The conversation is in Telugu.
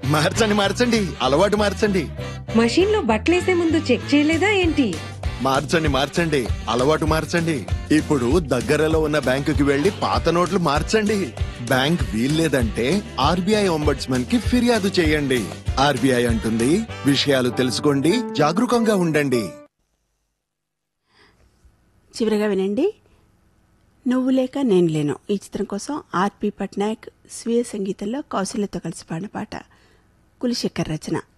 మార్చండి మార్చండి అలవాటు మార్చండి మషీన్ లో బట్టలేసే ముందు చెక్ చేయలేదా ఏంటి మార్చండి మార్చండి అలవాటు మార్చండి ఇప్పుడు దగ్గరలో ఉన్న బ్యాంకుకి వెళ్లి పాత నోట్లు మార్చండి బ్యాంక్ వీల్లేదంటే ఆర్బీఐ ఒంబడ్స్మన్ కి ఫిర్యాదు చేయండి ఆర్బీఐ అంటుంది విషయాలు తెలుసుకోండి జాగరూకంగా ఉండండి చివరిగా వినండి నువ్వు లేక నేను లేను ఈ చిత్రం కోసం ఆర్పి పట్నాయక్ స్వీయ సంగీతంలో కౌశల్యతో కలిసి పాడిన పాట కులిశేఖర్ రచన